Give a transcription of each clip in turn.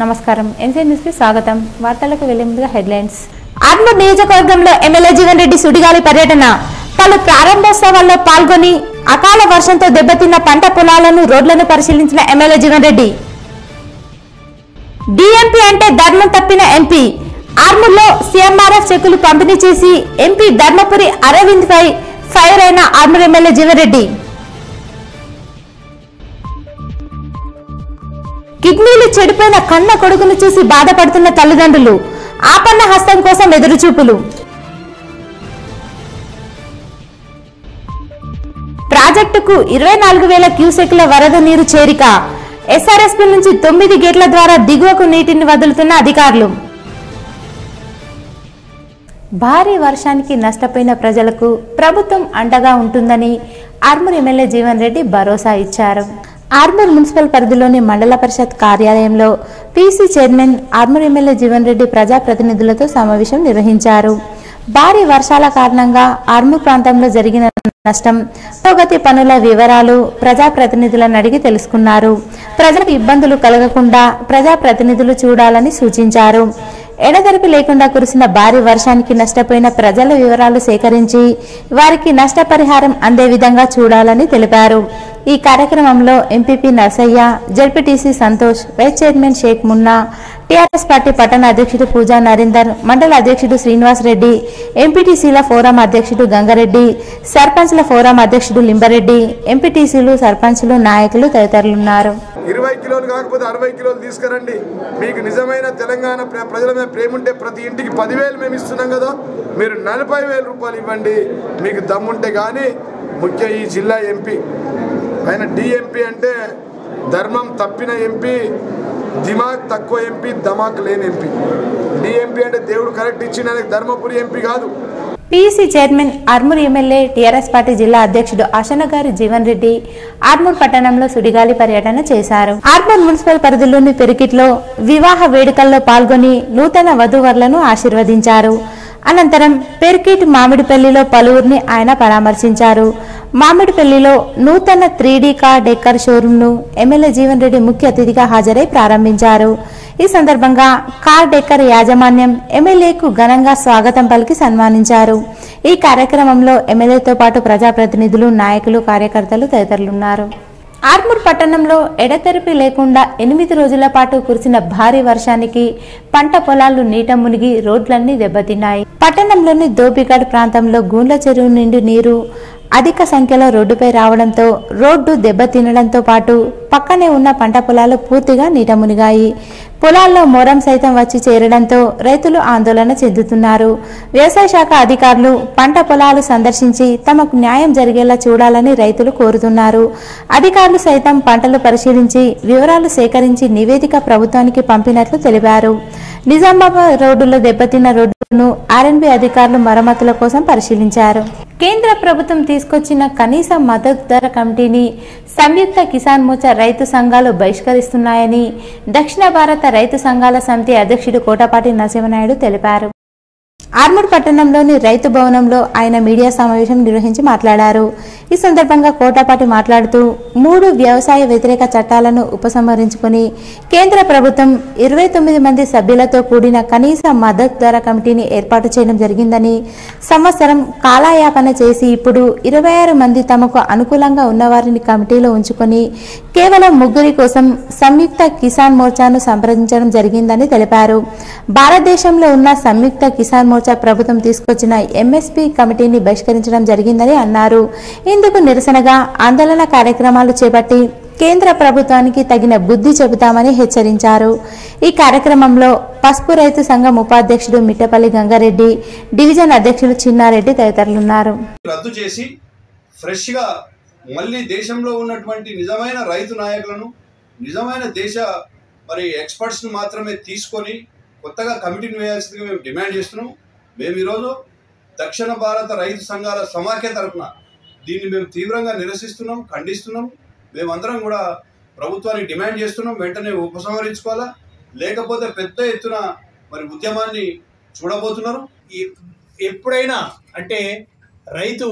నమస్కారం NC news కి స్వాగతం వార్తలకు వెళ్లే ముందుగా హెడ్లైన్స్ ఆర్మూర్ నియోజకవర్గంలో ఎమ్మెల్యే జీవన్ రెడ్డి సుడిగాలి పర్యటన పలు ప్రారంభోత్సవాల్లో పాల్గొని అకాల వర్షంతో దెబ్బతిన్న పంట పొలాలను రోడ్లను పరిశీలించిన ఎమ్మెల్యే జీవన్ రెడ్డి డిఎంపీ అంటే ధర్మం తప్పిన ఎంపీ ఆర్మూర్లో సీఎంఆర్ఎఫ్ చెక్కులు పంపిణీ చేసి ఎంపీ ధర్మపురి అరవింద్ పై ఫైర్ అయిన ఆర్మూర్ ఎమ్మెల్యే జీవన్ రెడ్డి కిడ్నీలు చెడిపోయిన కన్న కొడుకును చూసి బాధపడుతున్న తల్లిదండ్రులు ఆపన్న హస్తం కోసం ఎదురుచూపులు ప్రాజెక్టుకు ఇరవై నాలుగు వేల క్యూసెక్ల వరద నీరు చేరిక ఎస్ఆర్ఎస్పీ నుంచి తొమ్మిది గేట్ల ద్వారా దిగువకు నీటిని వదులుతున్న అధికారులు భారీ వర్షానికి నష్టపోయిన ప్రజలకు ప్రభుత్వం అండగా ఉంటుందని ఆర్మూర్ ఎమ్మెల్యే జీవన్ రెడ్డి భరోసా ఇచ్చారు ఆర్మూర్ మున్సిపల్ పరిధిలోని మండల పరిషత్ కార్యాలయంలో PC chairman Armoor MLA Jeevan Reddy ప్రజాప్రతినిధులతో సమావేశం నిర్వహించారు భారీ వర్షాల కారణంగా ఆర్మూర్ ప్రాంతంలో జరిగిన నష్టం పురోగతి పనుల వివరాలు ప్రజాప్రతినిధులను అడిగి తెలుసుకున్నారు ప్రజలకు ఇబ్బందులు కలగకుండా ప్రజాప్రతినిధులు చూడాలని సూచించారు ఎడతెరిపి లేకుండా కురిసిన భారీ వర్షానికి నష్టపోయిన ప్రజల వివరాలు సేకరించి వారికి నష్టపరిహారం అందే విధంగా చూడాలని తెలిపారు ఈ కార్యక్రమంలో MPP Narsaiah ZPTC Santosh vice chairman Shaik Munna TRS party పట్టణ అధ్యక్షుడు పూజా నరేందర్ మండల అధ్యక్షుడు శ్రీనివాస్ రెడ్డి ఎంపీటీసీల ఫోరం అధ్యక్షుడు గంగారెడ్డి సర్పంచ్ల ఫోరం అధ్యక్షుడు లింబారెడ్డి ఎంపీటీసీలు సర్పంచ్లు నాయకులు తదితరులున్నారు ఇరవై కిలోలు కాకపోతే అరవై కిలోలు తీసుకురండి మీకు నిజమైన తెలంగాణ ప్ర- ప్రజల మీద ప్రేమ ఉంటే ప్రతి ఇంటికి పదివేలు మేము ఇస్తున్నాం కదా మీరు నలభై వేల రూపాయలు ఇవ్వండి మీకు దమ్ముంటే కానీ ముఖ్య ఈ జిల్లా ఎంపీ ఆయన డిఎంపీ అంటే ధర్మం తప్పిన ఎంపీ దిమాగ్ తక్కువ ఎంపీ ధమాక్ లేని ఎంపీ డిఎంపీ అంటే దేవుడు కరెక్ట్ ఇచ్చిన ఆయనకు ధర్మపురి ఎంపీ కాదు PC chairman Armoor MLA TRS party జిల్లా అధ్యక్షుడు ఆశనగారి జీవన్ రెడ్డి ఆర్మూర్ పట్టణంలో సుడిగాలి పర్యటన చేశారు ఆర్మూర్ మున్సిపల్ పరిధిలోని పెరికిట్లో వివాహ వేడుకల్లో పాల్గొని నూతన వధూవరులను ఆశీర్వదించారు అనంతరం పెరికిట్ మామిడిపల్లిలో పలువురిని ఆయన పరామర్శించారు మామిడిపల్లిలో నూతన త్రీ డీ కార్ డెక్కర్ షోరూంను ఎమ్మెల్యే జీవన్ రెడ్డి ముఖ్య అతిథిగా హాజరై ప్రారంభించారు ఈ సందర్భంగా కార్ డెక్కర్ యాజమాన్యం ఎమ్మెల్యేకు ఘనంగా స్వాగతం పలికి సన్మానించారు ఈ కార్యక్రమంలో ఎమ్మెల్యేతో పాటు ప్రజాప్రతినిధులు నాయకులు కార్యకర్తలు తదితరులున్నారు ఆర్మూర్ పట్టణంలో ఎడతెరిపి లేకుండా ఎనిమిది రోజుల పాటు కురిసిన భారీ వర్షానికి పంట పొలాలు నీట మునిగి రోడ్లన్నీ దెబ్బతిన్నాయి పట్టణంలోని దోపిఘాట్ ప్రాంతంలో గూండ్ల చెరువు నుండి నీరు అధిక సంఖ్యలో రోడ్డుపై రావడంతో రోడ్డు దెబ్బతినడంతో పాటు పక్కనే ఉన్న పంట పొలాలు పూర్తిగా నీట మునిగాయి పొలాల్లో మొరం సైతం వచ్చి చేరడంతో రైతులు ఆందోళన చెందుతున్నారు వ్యవసాయ శాఖ అధికారులు పంట పొలాలు సందర్శించి తమకు న్యాయం జరిగేలా చూడాలని రైతులు కోరుతున్నారు అధికారులు సైతం పంటలు పరిశీలించి వివరాలు సేకరించి నివేదిక ప్రభుత్వానికి పంపినట్లు తెలిపారు నిజామాబాద్ రోడ్డులో దెబ్బతిన్న రోడ్డును ఆర్ఎన్బి అధికారులు మరమ్మతుల కోసం పరిశీలించారు కేంద్ర ప్రభుత్వం తీసుకొచ్చిన కనీస మద్దతు ధర కమిటీని సంయుక్త కిసాన్ మోర్చా రైతు సంఘాలు బహిష్కరిస్తున్నాయని దక్షిణ భారత రైతు సంఘాల సమితి అధ్యక్షుడు కోటపాటి నరసింహనాయుడు తెలిపారు ఆర్మూర్ పట్టణంలోని రైతు భవనంలో ఆయన మీడియా సమావేశం నిర్వహించి మాట్లాడారు ఈ సందర్భంగా కోటపాటి మాట్లాడుతూ మూడు వ్యవసాయ వ్యతిరేక చట్టాలను ఉపసంహరించుకుని కేంద్ర ప్రభుత్వం ఇరవై తొమ్మిది మంది సభ్యులతో కూడిన కనీస మద్దతు ధర కమిటీని ఏర్పాటు చేయడం జరిగిందని సంవత్సరం కాలయాపన చేసి ఇప్పుడు ఇరవై ఆరు మంది తమకు అనుకూలంగా ఉన్నవారిని కమిటీలో ఉంచుకొని కేవలం ముగ్గురి కోసం సంయుక్త కిసాన్ మోర్చాను సంప్రదించడం జరిగిందని తెలిపారు భారతదేశంలో ఉన్న సంయుక్త కిసాన్ మోర్చా ప్రభుత్వం తీసుకొచ్చిన ఎంఎస్పీ కమిటీని బహిష్కరించడం జరిగిందని అన్నారు ఇందుకు నిరసనగా ఆందోళన కార్యక్రమాలు చేపట్టి కేంద్ర ప్రభుత్వానికి తగిన బుద్ధి చెబుతామని హెచ్చరించారు ఈ కార్యక్రమంలో పసుపు రైతు సంఘం ఉపాధ్యక్షుడు మిట్టపల్లి గంగారెడ్డి డివిజన్ అధ్యక్షులు చిన్నారెడ్డి తదితరులున్నారు రద్దు చేసి ఫ్రెష్గా మళ్ళీ దేశంలో ఉన్నటువంటి నిజమైన రైతు నాయకులను నిజమైన దేశ మరి ఎక్స్పర్ట్స్ను మాత్రమే తీసుకొని కొత్తగా కమిటీని వేయాల్సిందిగా మేము డిమాండ్ చేస్తున్నాం మేము ఈరోజు దక్షిణ భారత రైతు సంఘాల సమాఖ్య తరఫున దీన్ని మేము తీవ్రంగా నిరసిస్తున్నాం ఖండిస్తున్నాం మేమందరం కూడా ప్రభుత్వానికి డిమాండ్ చేస్తున్నాం వెంటనే ఉపసంహరించుకోవాలా లేకపోతే పెద్ద ఎత్తున మరి ఉద్యమాన్ని చూడబోతున్నారు ఎప్- ఎప్పుడైనా అంటే రైతు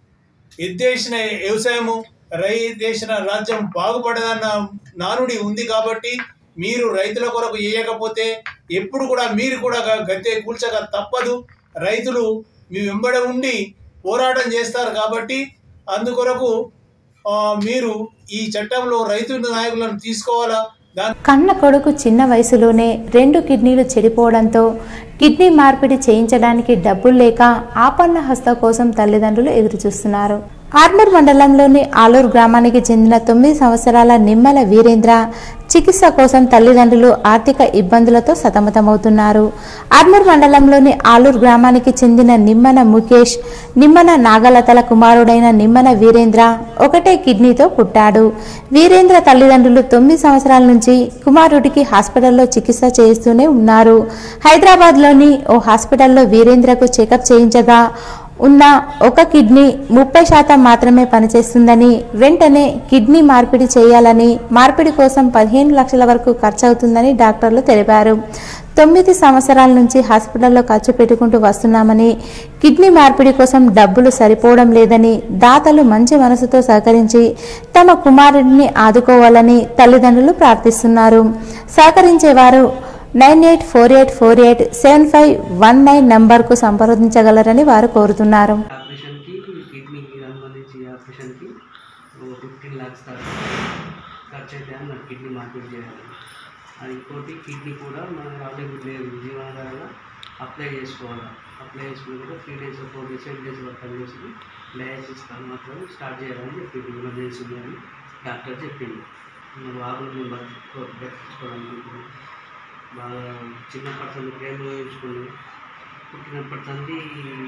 ఎద్దేసిన వ్యవసాయము రైతేసిన రాజ్యం బాగుపడదన్న నానుడి ఉంది కాబట్టి మీరు రైతుల కొరకు చేయకపోతే ఎప్పుడు కూడా మీరు కూడా గ- గద్దె కూల్చక తప్పదు రైతులు మీ వెంబడ ఉండి పోరాటం చేస్తారు కాబట్టి అందుకొరకు ఆ, మీరు ఈ చట్టంలో రైతు నాయకులను తీసుకోవాలా దాని కన్న కొడుకు చిన్న వయసులోనే రెండు కిడ్నీలు చెడిపోవడంతో కిడ్నీ మార్పిడి చేయించడానికి డబ్బులు లేక ఆపన్న హస్త కోసం తల్లిదండ్రులు ఎదురుచూస్తున్నారు ఆర్మూర్ మండలంలోని ఆలూరు గ్రామానికి చెందిన తొమ్మిది సంవత్సరాల నిమ్మల వీరేంద్ర చికిత్స కోసం తల్లిదండ్రులు ఆర్థిక ఇబ్బందులతో సతమతమవుతున్నారు ఆర్మూర్ మండలంలోని ఆలూరు గ్రామానికి చెందిన నిమ్మన ముఖేష్ నిమ్మన నాగలతల కుమారుడైన నిమ్మన వీరేంద్ర ఒకటే కిడ్నీతో పుట్టాడు వీరేంద్ర తల్లిదండ్రులు తొమ్మిది సంవత్సరాల నుంచి కుమారుడికి హాస్పిటల్లో చికిత్స చేస్తూనే ఉన్నారు హైదరాబాద్లోని ఓ హాస్పిటల్లో వీరేంద్రకు చెకప్ చేయించగా ఉన్న ఒక కిడ్నీ ముప్పై శాతం మాత్రమే పనిచేస్తుందని వెంటనే కిడ్నీ మార్పిడి చేయాలని మార్పిడి కోసం పదిహేను లక్షల వరకు ఖర్చవుతుందని డాక్టర్లు తెలిపారు తొమ్మిది సంవత్సరాల నుంచి హాస్పిటల్లో ఖర్చు పెట్టుకుంటూ వస్తున్నామని కిడ్నీ మార్పిడి కోసం డబ్బులు సరిపోవడం లేదని దాతలు మంచి మనసుతో సహకరించి తమ కుమారుడిని ఆదుకోవాలని తల్లిదండ్రులు ప్రార్థిస్తున్నారు సహకరించేవారు nine eight four eight four eight seven five one nine నంబర్కు సంప్రదించగలరని వారు కోరుతున్నారు ఆపరేషన్కి కిడ్నీకి సంబంధించి ఆపరేషన్కి ఫిఫ్టీన్ ల్యాక్స్ దాకా ఖర్చు అయితే అని నాకు కిడ్నీ మార్పిడి చేయాలి అది ఇంకోటి కిడ్నీ కూడా మనకు ఆల్రెడీ లేదు జీవనాధారంగా అప్లై చేసుకోవాలి అప్లై చేసుకుని కూడా three days four days eight days వరకు పని చేసి డయాలసిస్ కానీ మాత్రం స్టార్ట్ చేయాలని చెప్పింది ఎమర్జెన్సీ ఉంది అని డాక్టర్ చెప్పింది మా బాబుని మేము బతుకో బతికించుకోవడానికి బాగా చిన్నప్పటి నుండి ప్రేమలో ఉంచుకున్నాం పుట్టినప్పటి నుండి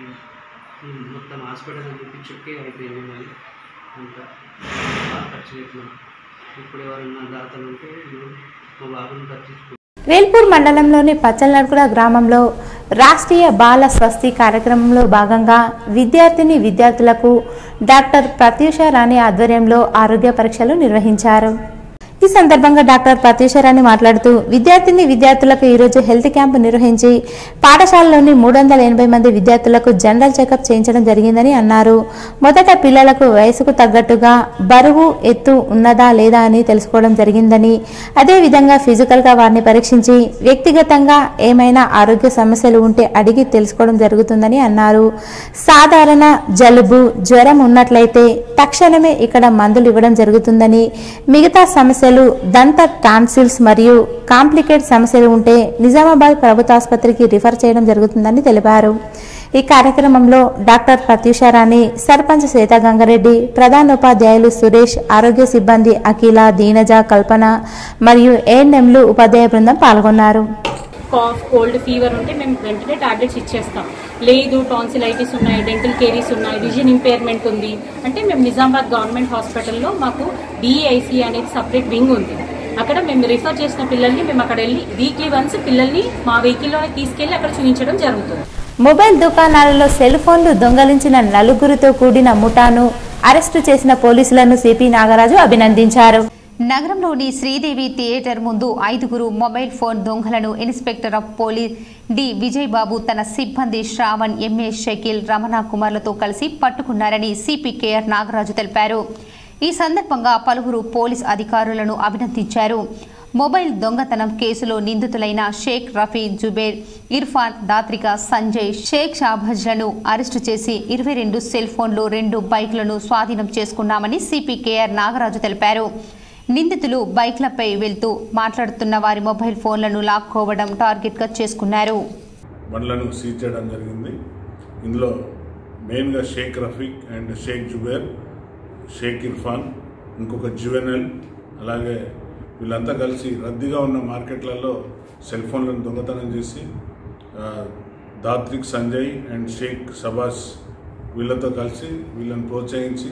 ఉమ్, మొత్తం హాస్పిటల్ చూపించుకే అయిపోయింది మరి అంతా బాగా ఖర్చు పెట్టినాం ఇప్పుడు ఎవరైనా దాతలు ఉంటే మేము మా బాబుని పట్టించుకుంటాం వేల్పూర్ మండలంలోని పచ్చలనడుకుల గ్రామంలో రాష్ట్రీయ బాల స్వస్తి కార్యక్రమంలో భాగంగా విద్యార్థిని విద్యార్థులకు డాక్టర్ ప్రత్యూష రాణి ఆధ్వర్యంలో ఆరోగ్య పరీక్షలు నిర్వహించారు ఈ సందర్భంగా డాక్టర్ ప్రత్యూషరాణి మాట్లాడుతూ విద్యార్థిని విద్యార్థులకు ఈరోజు హెల్త్ క్యాంప్ నిర్వహించి పాఠశాలలోని మూడు వందల ఎనభై మంది విద్యార్థులకు జనరల్ చెకప్ చేయించడం జరిగిందని అన్నారు మొదట పిల్లలకు వయసుకు తగ్గట్టుగా బరువు ఎత్తు ఉన్నదా లేదా అని తెలుసుకోవడం జరిగిందని అదేవిధంగా ఫిజికల్గా వారిని పరీక్షించి వ్యక్తిగతంగా ఏమైనా ఆరోగ్య సమస్యలు ఉంటే అడిగి తెలుసుకోవడం జరుగుతుందని అన్నారు సాధారణ జలుబు జ్వరం ఉన్నట్లయితే తక్షణమే ఇక్కడ మందులు ఇవ్వడం జరుగుతుందని మిగతా సమస్యలు దంత టాన్సిల్స్ మరియు కాంప్లికేట్ సమస్యలు ఉంటే నిజామాబాద్ ప్రభుత్వ ఆసుపత్రికి రిఫర్ చేయడం జరుగుతుందని తెలిపారు ఈ కార్యక్రమంలో డాక్టర్ ప్రత్యూషారాణి సర్పంచ్ శ్వేత గంగారెడ్డి ప్రధానోపాధ్యాయులు సురేష్ ఆరోగ్య సిబ్బంది అఖిల దీనజ కల్పన మరియు ఏఎన్ఎంలు ఉపాధ్యాయ బృందం పాల్గొన్నారు కాఫ్ కోల్డ్ ఫీవర్ ఉంటే మేము వెంటనే టాబ్లెట్స్ ఇచ్చేస్తాం లేదు టాన్సిలైటిస్ ఉన్నాయి డెంటల్ కేరీస్ ఉన్నాయి విజన్ ఇంపైర్మెంట్ ఉంది అంటే మేము నిజామాబాద్ గవర్నమెంట్ హాస్పిటల్లో మాకు డిఐసి అనేది సపరేట్ వింగ్ ఉంది అక్కడ మేము రిఫర్ చేసిన పిల్లల్ని మేము అక్కడ వెళ్ళి వీక్లీ వన్స్ పిల్లల్ని మా వెహికల్లోనే తీసుకెళ్లి అక్కడ చూపించడం జరుగుతుంది మొబైల్ దుకాణాలలో సెల్ ఫోన్లు దొంగలించిన నలుగురితో కూడిన ముఠాను అరెస్టు చేసిన పోలీసులను సిపి నాగరాజు అభినందించారు నగరంలోని శ్రీదేవి థియేటర్ ముందు ఐదుగురు మొబైల్ ఫోన్ దొంగలను inspector of police D Vijay Babu తన సిబ్బంది శ్రావణ్ ఎంఏ షకీల్ రమణ కుమార్లతో కలిసి పట్టుకున్నారని సిపి కేఆర్ నాగరాజు తెలిపారు ఈ సందర్భంగా పలువురు పోలీస్ అధికారులను అభినందించారు మొబైల్ దొంగతనం కేసులో నిందితులైన షేక్ రఫీ జుబేర్ ఇర్ఫాన్ దాత్రిక సంజయ్ షేక్ షాబాజ్లను అరెస్టు చేసి ఇరవై రెండు సెల్ ఫోన్లు రెండు బైక్లను స్వాధీనం చేసుకున్నామని సిపి కేఆర్ నాగరాజు తెలిపారు నిందితులు బైక్లపై వెళ్తూ మాట్లాడుతున్న వారి మొబైల్ ఫోన్లను లాక్కోవడం టార్గెట్గా చేసుకున్నారు బండ్లను సీజ్ చేయడం జరిగింది ఇందులో మెయిన్గా షేక్ రఫీక్ అండ్ షేక్ జుబేర్ షేక్ ఇర్ఫాన్ ఇంకొక జువెనల్ అలాగే వీళ్ళంతా కలిసి రద్దీగా ఉన్న మార్కెట్లలో సెల్ ఫోన్లను దొంగతనం చేసి ఆ, దాత్రిక్ సంజయ్ అండ్ షేక్ సబాస్ వీళ్ళతో కలిసి వీళ్ళని ప్రోత్సహించి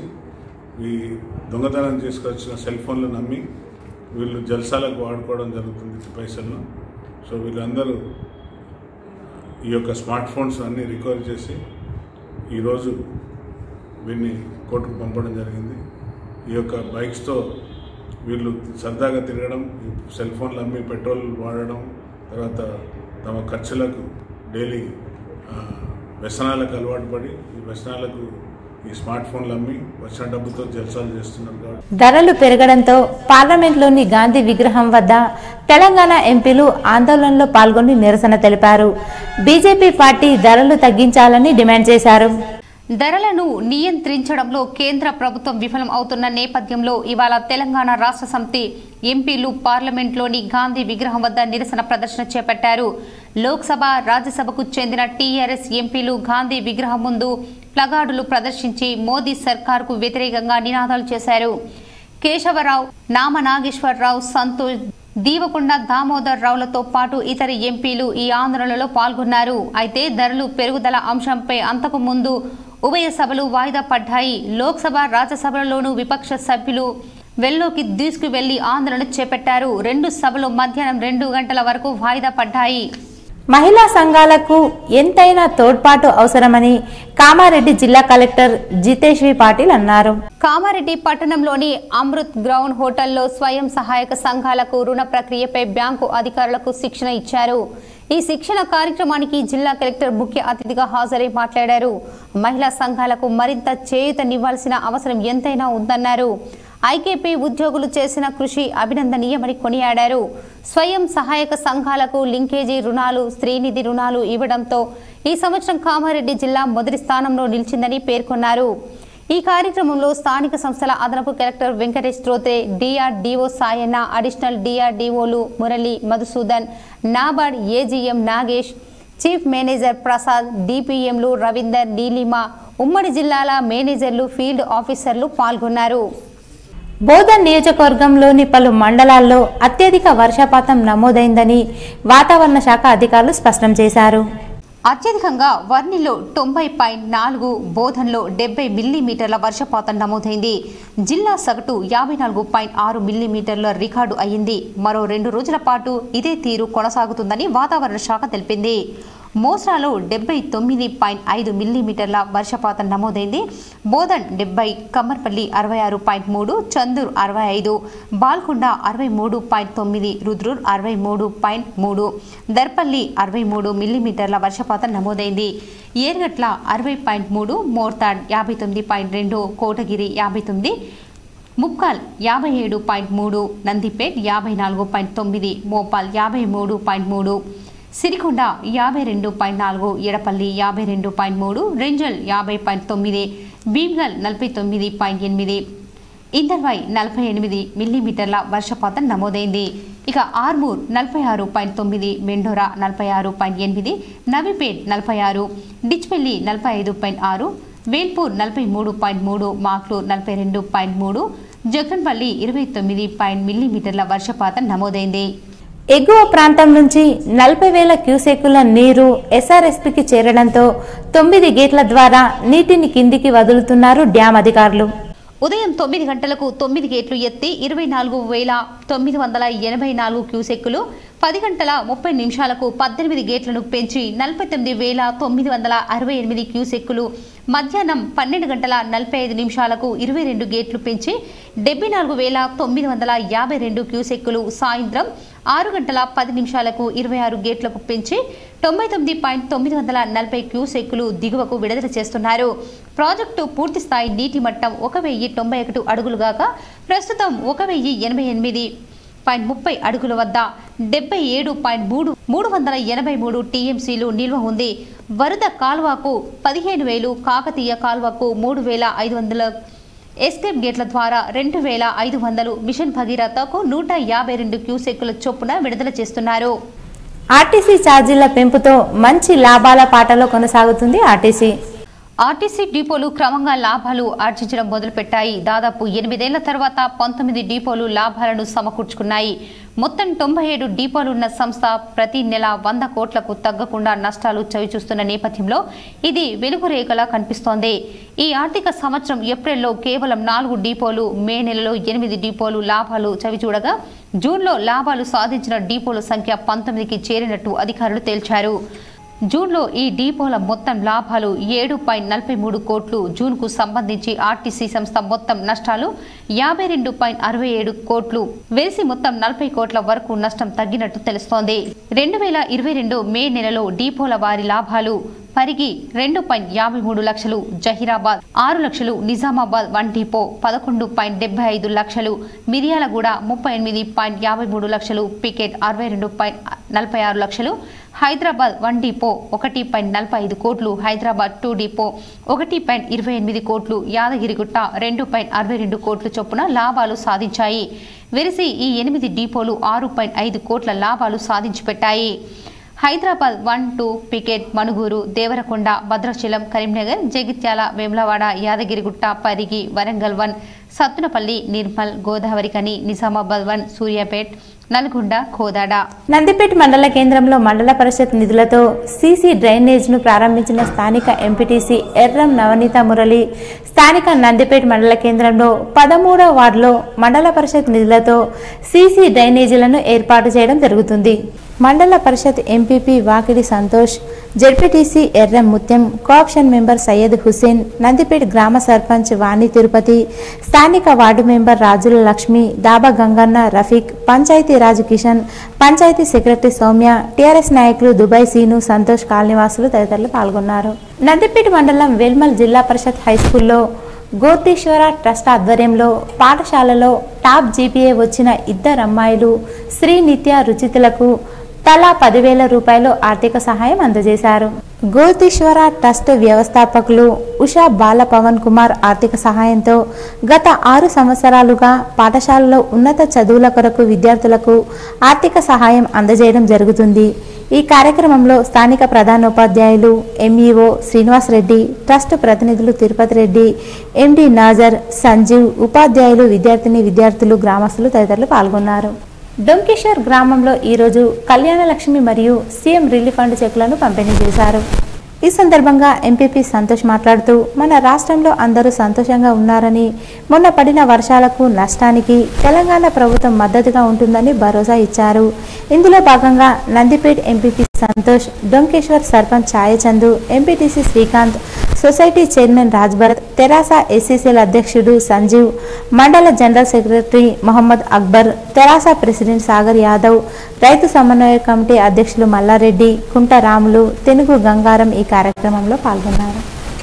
ఈ దొంగతనం చేసుకొచ్చిన సెల్ ఫోన్లు నమ్మి వీళ్ళు జల్సాలకు వాడుకోవడం జరుగుతుంది పైసలను సో వీళ్ళందరూ ఈ యొక్క స్మార్ట్ ఫోన్స్ అన్నీ రికవర్ చేసి ఈరోజు వీరిని కోర్టుకు పంపడం జరిగింది ఈ యొక్క బైక్స్తో వీళ్ళు సరదాగా తిరగడం ఈ సెల్ ఫోన్లు అమ్మి పెట్రోల్ వాడడం తర్వాత తమ ఖర్చులకు డైలీ ఆ, వ్యసనాలకు అలవాటు పడి ఈ వ్యసనాలకు ఈ స్మార్ట్ ఫోన్లు అమ్మి వచ్చిన డబ్బుతో జల్సాలు చేస్తున్నారు కాబట్టి ధరలు పెరగడంతో పార్లమెంట్లోని గాంధీ విగ్రహం వద్ద తెలంగాణ ఎంపీలు ఆందోళనలో పాల్గొని నిరసన తెలిపారు బీజేపీ పార్టీ ధరలు తగ్గించాలని డిమాండ్ చేశారు ధరలను నియంత్రించడంలో కేంద్ర ప్రభుత్వం విఫలం అవుతున్న నేపథ్యంలో ఇవాళ తెలంగాణ రాష్ట్ర సమితి ఎంపీలు పార్లమెంట్లోని గాంధీ విగ్రహం వద్ద నిరసన ప్రదర్శన చేపట్టారు లోక్సభ రాజ్యసభకు చెందిన టీఆర్ఎస్ ఎంపీలు గాంధీ విగ్రహం ముందు ప్లగార్డులు ప్రదర్శించి మోదీ సర్కార్కు వ్యతిరేకంగా నినాదాలు చేశారు కేశవరావు నామ నాగేశ్వరరావు సంతోష్ దీవకొండ దామోదర్ రావులతో పాటు ఇతర ఎంపీలు ఈ ఆందోళనలో పాల్గొన్నారు అయితే ధరలు పెరుగుదల అంశంపై అంతకు ముందు ఉభయ సభలు వాయిదా పడ్డాయి లోక్సభ రాజ్యసభలలోనూ విపక్ష సభ్యులు వెల్లోకి దూసుకువెళ్లి ఆందోళన చేపట్టారు రెండు సభలు మధ్యాహ్నం రెండు గంటల వరకు వాయిదా పడ్డాయి మహిళా సంఘాలకు ఎంతైనా తోడ్పాటు అవసరమని కామారెడ్డి జిల్లా కలెక్టర్ జితేష్వి పాటిల్ అన్నారు కామారెడ్డి పట్టణంలోని అమృత్ గ్రౌండ్ హోటల్లో స్వయం సహాయక సంఘాలకు రుణ ప్రక్రియపై బ్యాంకు అధికారులకు శిక్షణ ఇచ్చారు ఈ శిక్షణ కార్యక్రమానికి జిల్లా కలెక్టర్ ముఖ్య అతిథిగా హాజరై మాట్లాడారు మహిళా సంఘాలకు మరింత చేయూతనివ్వాల్సిన అవసరం ఎంతైనా ఉందన్నారు ఐకేపీ ఉద్యోగులు చేసిన కృషి అభినందనీయమని కొనియాడారు స్వయం సహాయక సంఘాలకు లింకేజీ రుణాలు స్త్రీనిధి రుణాలు ఇవ్వడంతో ఈ సంవత్సరం కామారెడ్డి జిల్లా మొదటి స్థానంలో నిలిచిందని పేర్కొన్నారు ఈ కార్యక్రమంలో స్థానిక సంస్థల అదనపు collector Venkatesh Dhotre DRDO Sayanna additional డిఆర్డీఓలు Murali Madhusudan NABARD AGM Nagesh chief manager Prasad డిపిఎంలు రవీందర్ నీలిమ ఉమ్మడి జిల్లాల మేనేజర్లు ఫీల్డ్ ఆఫీసర్లు పాల్గొన్నారు బోధన్ నియోజకవర్గంలోని పలు మండలాల్లో అత్యధిక వర్షపాతం నమోదైందని వాతావరణ శాఖ అధికారులు స్పష్టం చేశారు అత్యధికంగా వర్ణిలో తొంభై పాయింట్ నాలుగు బోధన్లో డెబ్బై మిల్లీమీటర్ల వర్షపాతం నమోదైంది జిల్లా సగటు యాభై నాలుగు పాయింట్ ఆరు మిల్లీమీటర్ల రికార్డు అయింది మరో రెండు రోజుల పాటు ఇదే తీరు కొనసాగుతుందని వాతావరణ శాఖ తెలిపింది మోస్రాలో డెబ్బై తొమ్మిది పాయింట్ ఐదు మిల్లీమీటర్ల వర్షపాతం నమోదైంది బోధన్ డెబ్బై కమ్మర్పల్లి అరవై ఆరు పాయింట్ మూడు చందూర్ అరవై ఐదు బాల్కొండ అరవై మూడు పాయింట్ తొమ్మిది రుద్రూర్ అరవై మూడు పాయింట్ మూడు దర్పల్లి అరవై మూడు మిల్లీమీటర్ల వర్షపాతం నమోదైంది ఏర్గట్ల అరవై పాయింట్ మూడు మోర్తాడ్ యాభై తొమ్మిది పాయింట్ రెండు కోటగిరి యాభై తొమ్మిది ముక్కాల్ యాభై ఏడు పాయింట్ మూడు నందిపేట్ యాభై నాలుగు పాయింట్ తొమ్మిది మోపాల్ యాభై మూడు పాయింట్ మూడు సిరికొండ యాభై రెండు పాయింట్ నాలుగు ఎడపల్లి యాభై రెండు పాయింట్ మూడు రెంజల్ యాభై పాయింట్ తొమ్మిది భీమ్గల్ నలభై తొమ్మిది పాయింట్ ఎనిమిది ఇందర్వై నలభై ఎనిమిది మిల్లీమీటర్ల వర్షపాతం నమోదైంది ఇక ఆర్మూర్ నలభై ఆరు పాయింట్ తొమ్మిది మెండోరా నలభై ఆరు పాయింట్ ఎనిమిది నవిపేట్ నలభై ఆరు డిచ్పెల్లి నలభై ఐదు పాయింట్ ఆరు వేల్పూర్ నలభై మూడు పాయింట్ మూడు మాక్లూర్ నలభై రెండు పాయింట్ మూడు జగన్పల్లి ఇరవై తొమ్మిది పాయింట్ మిల్లీమీటర్ల వర్షపాతం నమోదైంది ఎగువ ప్రాంతం నుంచి నలభై వేల క్యూసెక్కుల నీరు ఎస్ఆర్ఎస్పికి చేరడంతో తొమ్మిది గేట్ల ద్వారా నీటిని కిందికి వదులుతున్నారు డ్యాం అధికారులు ఉదయం తొమ్మిది గంటలకు తొమ్మిది గేట్లు ఎత్తి ఇరవై నాలుగు వేల తొమ్మిది వందల ఎనభై నాలుగు క్యూసెక్కులు పది గంటల ముప్పై నిమిషాలకు పద్దెనిమిది గేట్లను పెంచి నలభై తొమ్మిది వేల తొమ్మిది వందల అరవై ఎనిమిది క్యూసెక్కులు మధ్యాహ్నం పన్నెండు గంటల నలభై ఐదు నిమిషాలకు ఇరవై రెండు గేట్లు పెంచి డెబ్బై నాలుగు వేల తొమ్మిది వందల యాభై రెండు క్యూసెక్కులు సాయంత్రం ఆరు గంటల పది నిమిషాలకు ఇరవై ఆరు గేట్లకు పెంచి తొంభై తొమ్మిది పాయింట్ తొమ్మిది వందల నలభై క్యూసెక్కులు దిగువకు విడుదల చేస్తున్నారు ప్రాజెక్టు పూర్తి స్థాయి నీటి మట్టం ఒక వెయ్యి తొంభై ఒకటి అడుగులుగాక ప్రస్తుతం ఒక వెయ్యి ఎనభై ఎనిమిది పాయింట్ ముప్పై అడుగుల వద్ద డెబ్బై ఏడు పాయింట్ మూడు మూడు వందల ఎనభై మూడు టీఎంసీలు నిల్వ ఉంది వరద కాల్వకు పదిహేను వేలు కాకతీయ కాల్వకు మూడు వేల ఐదు వందల ఎస్కేప్ గేట్ల ద్వారా రెండు వేల ఐదు వందలు మిషన్ భగీరథకు నూట యాభై రెండు క్యూసెక్కుల చొప్పున విడుదల చేస్తున్నారు ఆర్టీసీ ఛార్జీల పెంపుతో మంచి లాభాల పాటలో కొనసాగుతుంది ఆర్టీసీ ఆర్టీసీ డిపోలు క్రమంగా లాభాలు ఆర్జించడం మొదలుపెట్టాయి దాదాపు ఎనిమిదేళ్ల తర్వాత పంతొమ్మిది డిపోలు లాభాలను సమకూర్చుకున్నాయి మొత్తం తొంభై ఏడు డిపోలున్న సంస్థ ప్రతి నెల వంద కోట్లకు తగ్గకుండా నష్టాలు చవిచూస్తున్న నేపథ్యంలో ఇది వెలుగురేఖలా కనిపిస్తోంది ఈ ఆర్థిక సంవత్సరం ఏప్రిల్లో కేవలం నాలుగు డిపోలు మే నెలలో ఎనిమిది డిపోలు లాభాలు చవిచూడగా జూన్లో లాభాలు సాధించిన డిపోల సంఖ్య పంతొమ్మిదికి చేరినట్టు అధికారులు తేల్చారు జూన్లో ఈ డిపోల మొత్తం లాభాలు ఏడు పాయింట్ నలభై మూడు కోట్లు జూన్కు సంబంధించి ఆర్టీసీ సంస్థ మొత్తం నష్టాలు యాభై రెండు పాయింట్ అరవై ఏడు కోట్లు వేసి మొత్తం నలభై కోట్ల వరకు నష్టం తగ్గినట్టు తెలుస్తోంది రెండు వేల ఇరవై రెండు మే నెలలో డిపోల వారి లాభాలు పరిగి రెండు పాయింట్ యాభై మూడు లక్షలు జహీరాబాద్ ఆరు లక్షలు నిజామాబాద్ వన్ డిపో పదకొండు పాయింట్ డెబ్బై ఐదు లక్షలు మిర్యాలగూడ ముప్పై ఎనిమిది పాయింట్ యాభై మూడు లక్షలు పికెట్ అరవై రెండు పాయింట్ నలభై ఆరు లక్షలు హైదరాబాద్ వన్ డిపో ఒకటి పాయింట్ నలభై ఐదు కోట్లు హైదరాబాద్ టూ డిపో ఒకటి పాయింట్ ఇరవై ఎనిమిది కోట్లు యాదగిరిగుట్ట రెండు పాయింట్ అరవై రెండు కోట్ల చొప్పున లాభాలు సాధించాయి వెరిసి ఈ ఎనిమిది డిపోలు ఆరు పాయింట్ ఐదు కోట్ల లాభాలు సాధించి పెట్టాయి Hyderabad one two Picket Manuguru Devarakonda Bhadrachalam Karimnagar Jagtial Vemulawada Yadagirigutta Parigi Warangal one Sathupalli Nirmal Godavarikhani Nizamabad one Suryapet Nalgonda Kodad Nandipet మండల కేంద్రంలో మండల పరిషత్ నిధులతో సీసీ డ్రైనేజ్ ను ప్రారంభించిన స్థానిక ఎంపీటీసీ ఎర్రం నవనీత మురళి స్థానిక నందిపేట మండల కేంద్రంలో పదమూడవ వార్డులో మండల పరిషత్ నిధులతో సీసీ డ్రైనేజీలను ఏర్పాటు చేయడం జరుగుతుంది మండల పరిషత్ MPP Vakidi Santosh ZPTC Erram Muthyam cooption member Syed Hussain Nandipet గ్రామ సర్పంచ్ వాణి తిరుపతి స్థానిక ward member Rajula Lakshmi Daba Ganganna Rafiq panchayat Raju Kishan panchayat secretary Soumya TRS నాయకులు దుబాయ్ సీను సంతోష్ కాలనీవాసులు తదితరులు పాల్గొన్నారు నందిపేట మండలం వెల్మల్ జిల్లా పరిషత్ హైస్కూల్లో గోతీశ్వర ట్రస్ట్ ఆధ్వర్యంలో పాఠశాలలో టాప్ జీపీఏ వచ్చిన ఇద్దరు అమ్మాయిలు శ్రీ నిత్య రుచితులకు తలా పదివేల రూపాయలు ఆర్థిక సహాయం అందజేశారు గోతీశ్వర ట్రస్ట్ వ్యవస్థాపకులు ఉషా బాల పవన్ కుమార్ ఆర్థిక సహాయంతో గత ఆరు సంవత్సరాలుగా పాఠశాలలో ఉన్నత చదువుల కొరకు విద్యార్థులకు ఆర్థిక సహాయం అందజేయడం జరుగుతుంది ఈ కార్యక్రమంలో స్థానిక ప్రధానోపాధ్యాయులు ఎంఈఓ శ్రీనివాస్ రెడ్డి ట్రస్ట్ ప్రతినిధులు తిరుపతి రెడ్డి ఎండి నాజర్ సంజీవ్ ఉపాధ్యాయులు విద్యార్థిని విద్యార్థులు గ్రామస్తులు తదితరులు పాల్గొన్నారు డొంకేశ్వర్ గ్రామంలో ఈరోజు కళ్యాణ లక్ష్మి మరియు సీఎం రిలీఫ్ ఫండ్ చెక్కులను పంపిణీ చేశారు ఈ సందర్భంగా ఎంపీపీ సంతోష్ మాట్లాడుతూ మన రాష్ట్రంలో అందరూ సంతోషంగా ఉన్నారని మొన్న పడిన వర్షాలకు నష్టానికి తెలంగాణ ప్రభుత్వం మద్దతుగా ఉంటుందని భరోసా ఇచ్చారు ఇందులో భాగంగా Nandipet MPP Santosh Donkeshwar sarpanch Chayachandu MPTC Srikanth society chairman Rajbharat TRS ఎస్సీసీల అధ్యక్షుడు సంజీవ్ మండల general secretary Mohammed Akbar TRS president Sagar Yadav రైతు సమన్వయ కమిటీ అధ్యక్షులు మల్లారెడ్డి కుంట రాములు తెనుగు గంగారం ఈ కార్యక్రమంలో పాల్గొన్నారు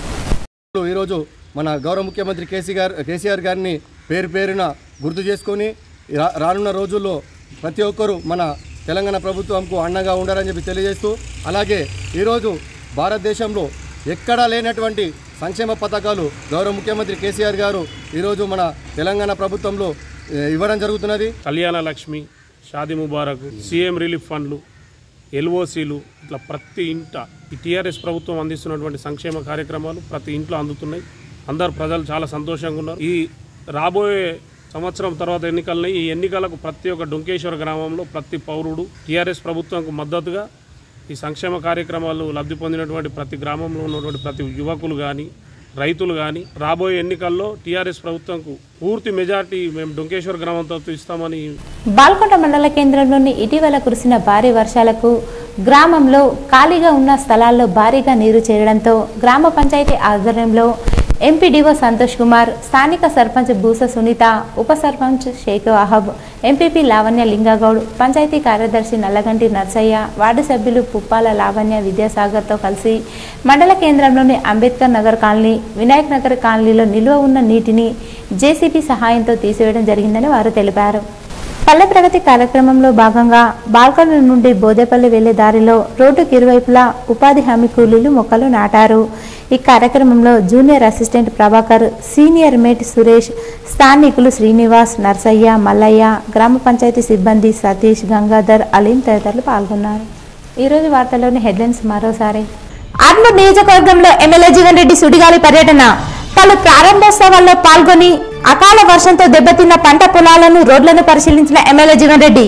ఈరోజు మన గౌరవ ముఖ్యమంత్రి కేసీ గారు కేసీఆర్ గారిని పేరు పేరున గుర్తు చేసుకొని రా- రానున్న రోజుల్లో ప్రతి ఒక్కరూ మన తెలంగాణ ప్రభుత్వంకు అండగా ఉండాలని చెప్పి తెలియజేస్తూ అలాగే ఈరోజు భారతదేశంలో ఎక్కడా లేనటువంటి సంక్షేమ పథకాలు గౌరవ ముఖ్యమంత్రి కేసీఆర్ గారు ఈరోజు మన తెలంగాణ ప్రభుత్వంలో ఏ, ఇవ్వడం జరుగుతున్నది కళ్యాణ లక్ష్మి షాదీ ముబారక్ సీఎం రిలీఫ్ ఫండ్లు ఎల్ఓసీలు ఇట్లా ప్రతి ఇంట ఈ టీఆర్ఎస్ ప్రభుత్వం అందిస్తున్నటువంటి సంక్షేమ కార్యక్రమాలు ప్రతి ఇంట్లో అందుతున్నాయి అందరు ప్రజలు చాలా సంతోషంగా ఉన్నారు ఈ రాబోయే సంవత్సరం తర్వాత ఎన్నికలని ఈ ఎన్నికలకు ప్రతి ఒక్క డొంకేశ్వర గ్రామంలో ప్రతి పౌరుడు టీఆర్ఎస్ ప్రభుత్వంకు మద్దతుగా ఈ సంక్షేమ కార్యక్రమాలు లబ్ధి పొందినటువంటి ప్రతి గ్రామంలో ఉన్నటువంటి ప్రతి యువకులు కానీ రైతులు కానీ రాబోయే ఎన్నికల్లో టీఆర్ఎస్ ప్రభుత్వంకు పూర్తి మెజార్టీ మేము డొంకేశ్వర గ్రామంతో ఇస్తామని బాల్కొండ మండల కేంద్రంలోని ఇటీవల కురిసిన భారీ వర్షాలకు గ్రామంలో ఖాళీగా ఉన్న స్థలాల్లో భారీగా నీరు చేరడంతో గ్రామ పంచాయతీ ఆధ్వర్యంలో ఎంపీడీఓ సంతోష్ కుమార్ స్థానిక సర్పంచ్ బూస సునీత ఉప సర్పంచ్ షేక్ అహబ్ ఎంపీపీ లావణ్య లింగగౌడ్ పంచాయతీ కార్యదర్శి నల్లగంటి నర్సయ్య వార్డు సభ్యులు పుప్పాల లావణ్య విద్యాసాగర్తో కలిసి మండల కేంద్రంలోని అంబేద్కర్ నగర్ కాలనీ వినాయక్ నగర్ కాలనీలో నిల్వ ఉన్న నీటిని జేసీబీ సహాయంతో తీసివేయడం జరిగిందని వారు తెలిపారు పల్లె ప్రగతి కార్యక్రమంలో భాగంగా బాల్కొండ నుండి బోదేపల్లి వెళ్లే దారిలో రోడ్డుకి ఇరువైపులా ఉపాధి హామీ కూలీలు మొక్కలు నాటారు ఈ కార్యక్రమంలో junior assistant Prabhakar senior mate Suresh స్థానికులు శ్రీనివాస్ నర్సయ్య మల్లయ్య గ్రామ పంచాయతీ సిబ్బంది సతీష్ గంగాధర్ అలీం తదితరులు పాల్గొన్నారు ఈరోజు వార్తల్లోని హెడ్లైన్స్ మరోసారి ఆర్మూర్ నియోజకవర్గంలో ఎమ్మెల్యే జీవన్ రెడ్డి సుడిగాలి పర్యటన పలు ప్రారంభోత్సవాల్లో పాల్గొని అకాల వర్షంతో దెబ్బతిన్న పంట పొలాలను రోడ్లను పరిశీలించిన ఎమ్మెల్యే జీవన్ రెడ్డి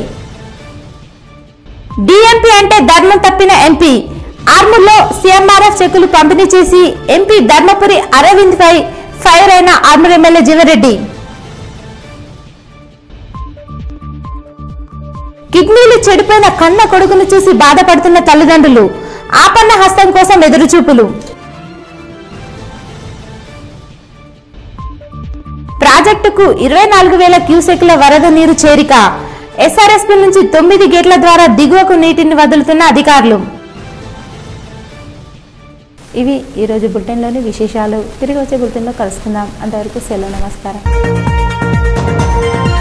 డిఎంపీ అంటే ధర్మం తప్పిన ఎంపీ ఆర్మూర్లో సీఎంఆర్ఎఫ్ చెక్కులు పంపిణీ చేసి ఎంపీ ధర్మపురి అరవింద్ పై ఫైర్ అయిన ఆర్మూర్ ఎమ్మెల్యే జీవన్ రెడ్డి కిడ్నీలు చెడిపోయిన కన్న కొడుకును చూసి బాధపడుతున్న తల్లిదండ్రులు ఆపన్న హస్తం కోసం ఎదురుచూపులు ప్రాజెక్టుకు ఇరవై నాలుగు వేల క్యూసెక్ల వరద నీరు చేరిక ఎస్ఆర్ఎస్పీ నుంచి తొమ్మిది గేట్ల ద్వారా దిగువకు నీటిని వదులుతున్న అధికారులు ఇవి ఈరోజు బులెటిన్లోని విశేషాలు తిరిగి వచ్చే బులెటిన్లో కలుసుకుందాం అంతవరకు సెలవు నమస్కారం